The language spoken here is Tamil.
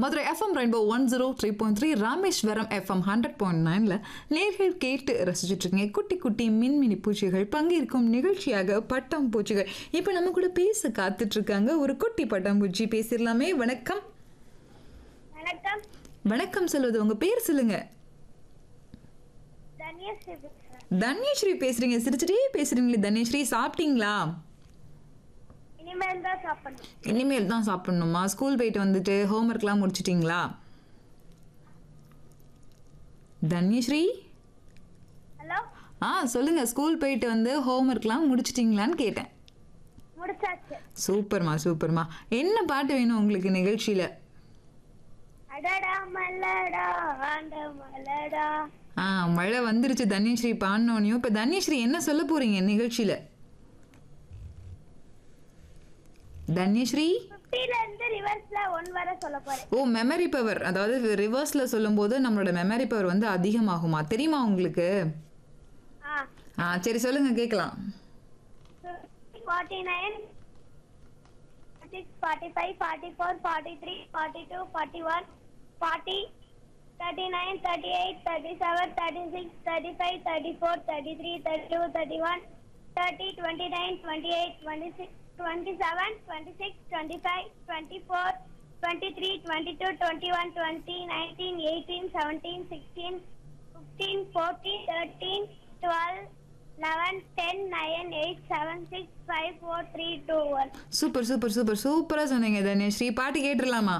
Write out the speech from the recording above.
Madurai FM Rainbow one zero three point three Rameswaram FM hundred point நைனில் நேர்கள் கேட்டு ரசிச்சுட்டு இருக்கீங்க குட்டி குட்டி மின்மினி பூச்சிகள் பங்கேற்கும் நிகழ்ச்சியாக பட்டாம் பூச்சிகள் இப்போ நம்ம கூட பேச காத்துட்டு இருக்காங்க ஒரு குட்டி பட்டாம்பூச்சி பேசிடலாமே வணக்கம் வணக்கம் வணக்கம் சொல்வது உங்க பேர் சொல்லுங்க தன்யஸ்ரீ பேசுறேன் தன்யஸ்ரீ பேசுறீங்க சிரிச்சிட்டே பேசுறீங்களே தன்யஸ்ரீ சாப்பிட்டீங்களா இனிமேல் தான் சாப்பிடணும் இனிமேல் தான் சாப்பிடணுமா ஸ்கூல் போயிட்டு வந்துட்டு ஹோம்ஒர்க்லாம் முடிச்சிட்டிங்களா தன்யஸ்ரீ ஹலோ ஆ சொல்லுங்க ஸ்கூல் போயிட்டு வந்து ஹோம்ஒர்க்லாம் முடிச்சிட்டிங்களான்னு கேட்டேன் முடிச்சாச்சு சூப்பர்மா சூப்பர்மா என்ன பாட்டு வேணும் உங்களுக்கு நிகழ்ச்சியில அடடா மல்லடா ஆண்ட மல்லடா ஆ மழை வந்துருச்சு தன்யஸ்ரீ பாடினோனையும் இப்போ தன்யஸ்ரீ என்ன சொல்ல போறீங்க நிகழ்ச்சியில தன்யஸ்ரீ ஃபிஃப்டில இருந்து ரிவர்ஸ்ல ஒன் வர சொல்ல போறேன் ஓ மெமரி பவர் அதாவது ரிவர்ஸ்ல சொல்லும்போது நம்மளோட மெமரி பவர் வந்து அதிகமாகுமா தெரியுமா உங்களுக்கு ஆ ஆ சரி சொல்லுங்க கேட்கலாம் forty nine six forty five forty four forty three forty two forty one forty thirty nine thirty eight thirty seven thirty six thirty five thirty four thirty three thirty two thirty one thirty twenty nine twenty eight twenty six twenty seven twenty six twenty five twenty four twenty three twenty two twenty one twenty nineteen eighteen seventeen sixteen fifteen fourteen thirteen twelve eleven ten nine eight seven six five four three two one super super super சூப்பரா சொன்னீங்க தன்யஸ்ரீ பாட்டு கேட்டுடலாமா